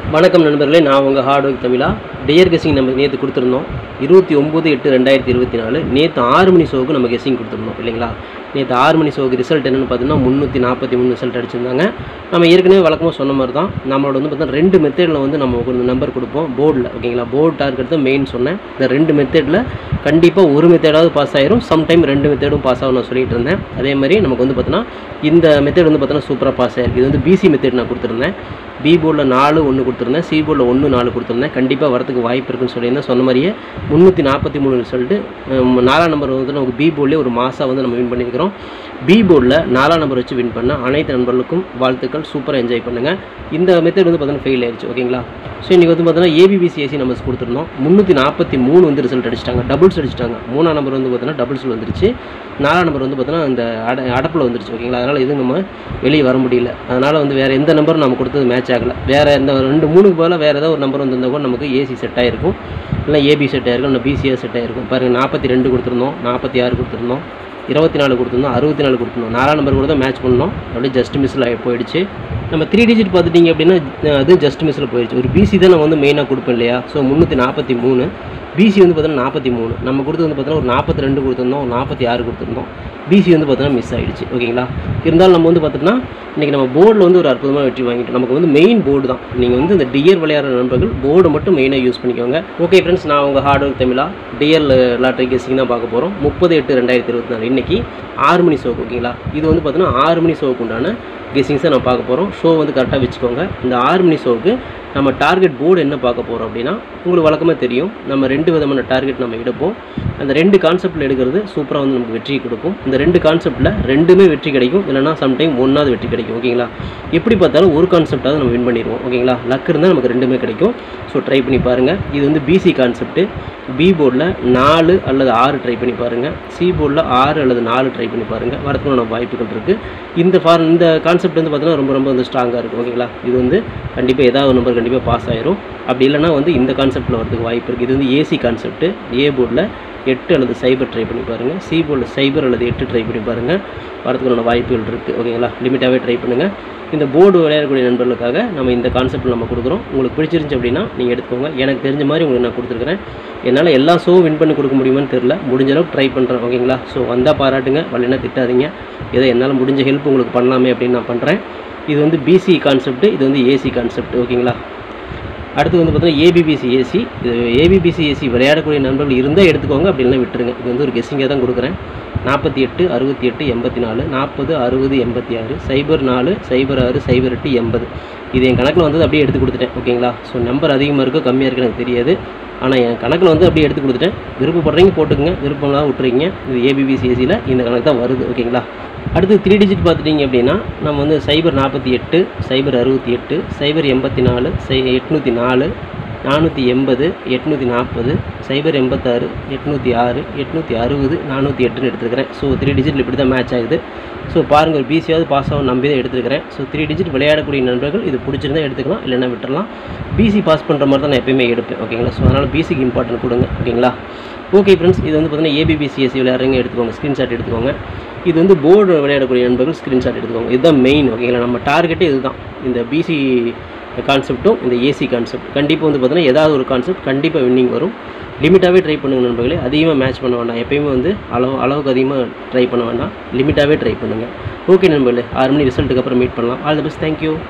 வணக்கம் நண்பர்களே நான் உங்கள் hard work Tamizha dear guessing நம்ம நேற்று கொடுத்துருந்தோம் இருபத்தி ஒம்பது எட்டு ரெண்டாயிரத்தி இருபத்தி நாலு நேற்று ஆறு மணி ஷோவுக்கு நம்ம கெஸிங் கொடுத்துருந்தோம் இல்லைங்களா நேற்று ஆறு மணி ஷோவுக்கு ரிசல்ட் என்னென்னு பார்த்தீங்கன்னா முந்நூற்றி நாற்பத்தி மூணு ரிசல்ட் அடிச்சிருந்தாங்க நம்ம ஏற்கனவே வழக்கமாக சொன்ன மாதிரி தான் நம்மளோட வந்து பார்த்தீங்கன்னா ரெண்டு மெத்தடில் வந்து நம்ம ஒரு நம்பர் கொடுப்போம் போர்டில் ஓகேங்களா போர்டு டார்கெட் தான் மெயின் சொன்னேன் இந்த ரெண்டு மெத்தடில் கண்டிப்பாக ஒரு மெத்தடாவது பாஸ் ஆயிரும் சம்டைம் ரெண்டு மெத்தடும் பாஸ் ஆகும் நான் சொல்லிட்டு இருந்தேன் அதே மாதிரி நமக்கு வந்து பார்த்தீங்கன்னா இந்த மெத்தட் வந்து பார்த்தீங்கன்னா சூப்பராக பாஸ் ஆயிருக்கு இது வந்து பிசி மெத்தட் நான் கொடுத்துருந்தேன் பி போர்டில் நாலு ஒன்று கொடுத்துருந்தேன் சி போர்டில் ஒன்று நாலு கொடுத்துருந்தேன் கண்டிப்பாக வரதுக்கு வாய்ப்பு இருக்குன்னு சொல்லியிருந்தேன் சொன்ன மாதிரியே முந்நூற்றி நாற்பத்தி மூணு ரிசல்ட்டு நாலாம் நம்பர் வந்து நமக்கு பி போர்ட்லேயே ஒரு மாதம் வந்து நம்ம வின் பண்ணியிருக்கிறோம் பி போர்டில் நாலாம் நம்பர் வச்சு வின் பண்ண அனைத்து நண்பர்களுக்கும் வாழ்த்துக்கள் சூப்பராக என்ஜாய் பண்ணுங்கள் இந்த மெத்தட் வந்து பார்த்தீங்கன்னா ஃபெயில் ஆயிடுச்சு ஓகேங்களா ஸோ இன்றைக்கி வந்து பார்த்தீங்கன்னா ஏபிபிசிஎஸ்சி நம்பர்ஸ் கொடுத்துருந்தோம் முந்நூற்றி நாற்பத்தி மூணு வந்து ரிசல்ட் அடிச்சிட்டாங்க டபுள்ஸ் அடிச்சிட்டாங்க மூணாம் நம்பர் வந்து பார்த்தீங்கன்னா டபுள்ஸில் வந்துருச்சு நாலாம் நம்பர் வந்து பார்த்தீங்கன்னா இந்த அட அடப்பில் வந்துருச்சு ஓகேங்களா அதனால் எதுவும் நம்ம வெளியே வர முடியல அதனால் வந்து வேறு எந்த நம்பரும் நம்ம கொடுத்தது மேட்ச் ஆகலை வேறு எந்த ரெண்டு மூணுக்கு பதிலாக வேறு ஏதாவது ஒரு நம்பர் வந்திருந்தா கூட நமக்கு ஏசி செட் ஆகிருக்கும் இல்லை ஏபி செட் ஆகிருக்கும் இல்லை பிசிஆர் செட் ஆகிருக்கும் பாருங்கள் நாற்பத்தி ரெண்டு கொடுத்துருந்தோம் நாற்பத்தி ஆறு கொடுத்துருந்தோம் இருபத்தி நாலு கொடுத்துருந்தோம் அறுபத்தி நாலு கொடுத்துருந்தோம் நாலாம் நம்பர் கூட தான் மேட்ச் பண்ணோம் அப்படியே ஜஸ்ட் மிஸ்ஸில் போயிடுச்சு நம்ம த்ரீ டிஜிட் பார்த்துட்டிங்க அப்படின்னா அது ஜஸ்ட் மிஸ்ஸில் போயிடுச்சு ஒரு பிசி தான் நம்ம வந்து மெயினாக கொடுப்போம் இல்லையா ஸோ முந்நூற்றி நாற்பத்தி மூணு பிசி வந்து பார்த்தீங்கன்னா நாற்பத்தி மூணு நம்ம கொடுத்தது வந்து பார்த்தீங்கன்னா ஒரு நாற்பத்தி ரெண்டு கொடுத்துருந்தோம் ஒரு நாற்பத்தி ஆறு கொடுத்துருந்தோம் பிசி வந்து பார்த்தீங்கன்னா மிஸ் ஆகிடுச்சு ஓகேங்களா இருந்தாலும் நம்ம வந்து பார்த்தோம்னா இன்றைக்கி நம்ம போர்டில் வந்து ஒரு அற்புதமாக வெற்றி வாங்கிட்டோம் நமக்கு வந்து மெயின் போர்டு தான் நீங்கள் வந்து இந்த டியர் விளையாடுற நண்பர்கள் போர்டு மட்டும் மெயினாக யூஸ் பண்ணிக்கோங்க ஓகே ஃப்ரெண்ட்ஸ் நான் உங்கள் hard work Tamizha dear lottery guessing தான் பார்க்க போகிறோம் முப்பது எட்டு ரெண்டாயிரத்தி இருபத்தி நாலு இன்றைக்கி ஆறு மணி ஷோக்கு ஓகேங்களா இது வந்து பார்த்தீங்கன்னா ஆறு மணி ஷோவுக்கு உண்டான கெஸிங்ஸை நம்ம பார்க்க போகிறோம் ஷோ வந்து கரெக்டாக வச்சுக்கோங்க இந்த ஆறு மணி ஷோவுக்கு நம்ம டார்கெட் போர்டு என்ன பார்க்க போகிறோம் அப்படின்னா உங்களுக்கு வழக்கமாக தெரியும் நம்ம ரெண்டு விதமான டார்கெட் நம்ம எடுப்போம் அந்த ரெண்டு கான்செப்ட்டில் எடுக்கிறது சூப்பராக வந்து நமக்கு வெற்றி கொடுக்கும் இந்த ரெண்டு கான்செப்ட்டில் ரெண்டுமே வெற்றி கிடைக்கும் இல்லைனா சம்டைம் ஒன்றாவது வெற்றி கிடைக்கும் ஓகேங்களா எப்படி பார்த்தாலும் ஒரு கான்செப்டாவது நம்ம வின் பண்ணிடுவோம் ஓகேங்களா லக் இருந்தால் நமக்கு ரெண்டுமே கிடைக்கும் ஸோ ட்ரை பண்ணி பாருங்கள் இது வந்து பிசி கான்செப்ட்டு பி போர்டில் நாலு அல்லது ஆறு ட்ரை பண்ணி பாருங்கள் சி போர்டில் ஆறு அல்லது நாலு ட்ரை பண்ணி பாருங்கள் வரதுக்கான வாய்ப்புகள் இருக்குது இந்த ஃபார் இந்த கான்செப்ட் வந்து பார்த்தீங்கன்னா ரொம்ப ரொம்ப வந்து ஸ்ட்ராங்காக இருக்கும் ஓகேங்களா இது வந்து கண்டிப்பாக ஏதாவது ஒரு நம்பர் கண்டிப்பாக பாஸ் ஆயிரும் அப்படி இல்லைனா வந்து இந்த கான்செப்ட்டில் வரதுக்கு வாய்ப்பு இருக்குது இது வந்து ஏசி கான்செப்ட்டு ஏ போர்டில் எட்டு அல்லது சைபர் ட்ரை பண்ணி பாருங்கள் சி போர்டில் சைபர் அல்லது எட்டு ட்ரை பண்ணி பாருங்கள் வரதுக்கான வாய்ப்புகள் இருக்குது ஓகேங்களா லிமிட்டாகவே ட்ரை பண்ணுங்கள் இந்த போர்டு விளையாடக்கூடிய நண்பர்களுக்காக நம்ம இந்த கான்செப்ட் நம்ம கொடுக்குறோம் உங்களுக்கு பிடிச்சிருந்துச்சு அப்படின்னா நீங்கள் எடுத்துக்கோங்க எனக்கு தெரிஞ்ச மாதிரி உங்களுக்கு நான் கொடுத்துருக்குறேன் என்னால் எல்லா ஷோவும் வின் பண்ணி கொடுக்க முடியுமான்னு தெரில முடிஞ்ச அளவுக்கு ட்ரை பண்ணுறேன் ஓகேங்களா ஸோ வந்தால் பாராட்டுங்க வரலைன்னா திட்டாதீங்க ஏதோ என்னால் முடிஞ்ச ஹெல்ப் உங்களுக்கு பண்ணலாமே அப்படின்னு நான் பண்ணுறேன் இது வந்து பிசி கான்செப்ட் இது வந்து ஏசி கான்செப்ட் ஓகேங்களா அடுத்து வந்து பார்த்தீங்கன்னா ஏபிபிசி ஏசி இது ஏபிபிசி ஏசி விளையாடக்கூடிய நண்பர்கள் இருந்தால் எடுத்துக்கோங்க அப்படி இல்லைனா விட்டுருங்க இது வந்து ஒரு கெஸ்ஸிங்காக தான் கொடுக்குறேன் நாற்பத்தி எட்டு அறுபத்தி எட்டு எண்பத்தி நாலு நாற்பது அறுபது எண்பத்தி ஆறு சைபர் நாலு சைபர் ஆறு சைபர் எட்டு எண்பது இது என் கணக்கில் வந்து அப்படியே எடுத்து கொடுத்துட்டேன் ஓகேங்களா ஸோ நம்பர் அதிகமாக இருக்கோ கம்மியாக இருக்குது எனக்கு தெரியாது ஆனால் என் கணக்கில் வந்து அப்படியே எடுத்து கொடுத்துட்டேன் விருப்பப்படுறீங்க போட்டுக்கங்க விருப்பம்லாம் விட்டுறீங்க இது ஏபிபிசி ஏசியில் இந்த கணக்கு தான் வருது ஓகேங்களா அடுத்து த்ரீ டிஜிட் பார்த்துட்டிங்க அப்படின்னா நம்ம வந்து சைபர் நாற்பத்தி எட்டு சைபர் அறுபத்தி எட்டு சைபர் எண்பத்தி நாலு சை எட்நூற்றி நாலு நானூற்றி எண்பது எட்நூற்றி நாற்பது சைபர் எண்பத்தாறு எட்நூற்றி ஆறு எட்நூற்றி அறுபது நானூற்றி எட்டுன்னு எடுத்துருக்கிறேன் ஸோ த்ரீ டிஜிட்டில் இப்படி தான் மேட்ச் ஆகுது ஸோ பாருங்கள் ஒரு பிசியாவது பாஸ் ஆகும் நம்பி தான் எடுத்துருக்கிறேன் ஸோ த்ரீ டிஜிட் விளையாடக்கூடிய நண்பர்கள் இது பிடிச்சிருந்தா எடுத்துக்கலாம் இல்லைன்னா விட்டுறலாம் பிசி பாஸ் பண்ணுற மாதிரி தான் நான் எப்பயுமே எடுப்பேன் ஓகேங்களா ஸோ அதனால் பிசிக்கு இம்பார்ட்டன்ட் கொடுங்க ஓகேங்களா ஓகே ஃப்ரெண்ட்ஸ் இது வந்து பார்த்தீங்கன்னா ஏபிபிசிஎஸ்சி விளையாடுறவங்க எடுத்துக்கோங்க ஸ்க்ரீன்ஷாட் எடுத்துக்கோங்க இது வந்து போர்டு விளையாடக்கூடிய நண்பர்கள் ஸ்க்ரீன்ஷாட் எடுத்துக்கோங்க இதுதான் மெயின் ஓகேங்களா நம்ம டார்கெட்டே இதுதான் இந்த பிசி கான்செப்ட்டும் இந்த ஏசி கான்செப்ட் கண்டிப்பாக வந்து பார்த்தீங்கன்னா ஏதாவது ஒரு கான்செப்ட் கண்டிப்பாக வின்னிங் வரும் லிமிட்டாகவே ட்ரை பண்ணுங்கள் நண்பர்களே அதிகமாக மேட்ச் பண்ண வேண்டாம் எப்பயுமே வந்து அளவு அளவுக்கு அதிகமாக ட்ரை பண்ண வேண்டாம் லிமிட்டாகவே ட்ரை பண்ணுங்கள் ஓகே நண்பர்களே ஆறு மணி ரிசல்ட்டுக்கு அப்புறம் மீட் பண்ணலாம் ஆல் தி பெஸ்ட் தேங்க்யூ